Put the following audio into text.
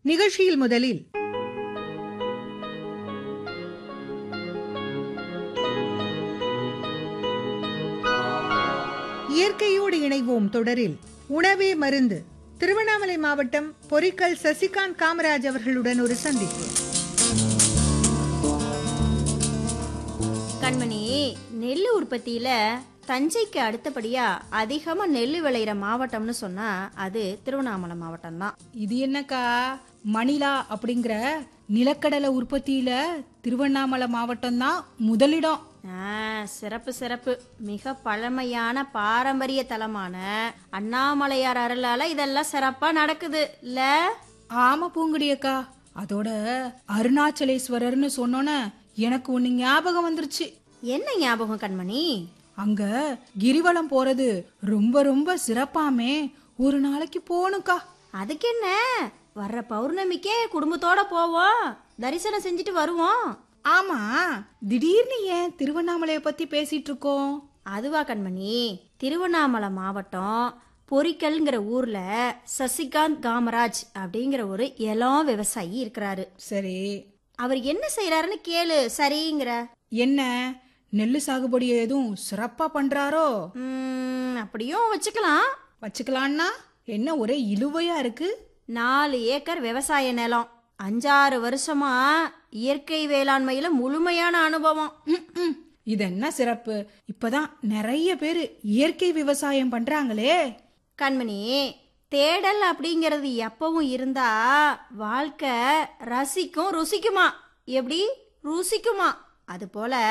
நிகழ்ச்சியில் முதலில் இயற்கையோடு இணைவோம் தொடரில் உணவே மருந்து திருவண்ணாமலை மாவட்டம் பொரிக்கல் சசிகாந்த் காமராஜ் அவர்களுடன் ஒரு சந்திப்பு கண்மணி நெல் உற்பத்தியில தஞ்சைக்கு அடுத்தபடியா அதிகமா நெல் விளையிற மாவட்டம்னு சொன்னா அது திருவண்ணாமலை மாவட்டம் தான் இது என்னக்கா மணிலா அப்படிங்கிற நிலக்கடலை உற்பத்தியில திருவண்ணாமலை மாவட்டம் தான் முதலிடம் சிறப்பு சிறப்பு மிக பழமையான பாரம்பரிய தலமான அண்ணாமலையார் அருளால இதெல்லாம் சிறப்பா நடக்குது இல்ல ஆமா பூங்குடியக்கா அதோட அருணாச்சலேஸ்வரர்னு சொன்னோன்னே எனக்கு ஒண்ணு ஞாபகம் வந்துருச்சு என்ன ஞாபகம் கண்மணி அங்க கிரிவலம் போறது ரொம்ப ரொம்ப சிறப்பாமே ஒரு நாளைக்கு போகணும்க்கா அதுக்கு என்ன வர்ற பௌர்ணமிக்கே குடும்பத்தோட போவோம் தரிசனம் செஞ்சுட்டு வருவோம் ஆமா திடீர்னு ஏன் திருவண்ணாமலைய பத்தி பேசிட்டு இருக்கோம் அதுவா கண்மணி திருவண்ணாமலை மாவட்டம் பொரிக்கல்ங்கிற ஊர்ல சசிகாந்த் காமராஜ் அப்படிங்கிற ஒரு இளம் விவசாயி இருக்கிறாரு சரி அவர் என்ன செய்யறாருன்னு கேளு சரிங்கிற என்ன நெல்லு சாகுபடி எதுவும் சிறப்பா பண்றாரோ ம், அப்படியும் வச்சுக்கலாம் வச்சுக்கலான்னா என்ன ஒரே இழுவையா இருக்கு நாலு ஏக்கர் விவசாய நிலம் அஞ்சாறு வருஷமா இயற்கை வேளாண்மையில முழுமையான அனுபவம் ம், ம். இது என்ன சிறப்பு இப்பதான் நிறைய பேரு இயற்கை விவசாயம் பண்றாங்களே கண்மணி தேடல் அப்படிங்கிறது எப்பவும் இருந்தா வாழ்க்கை ரசிக்கும் ருசிக்குமா எப்படி ருசிக்குமா அது போல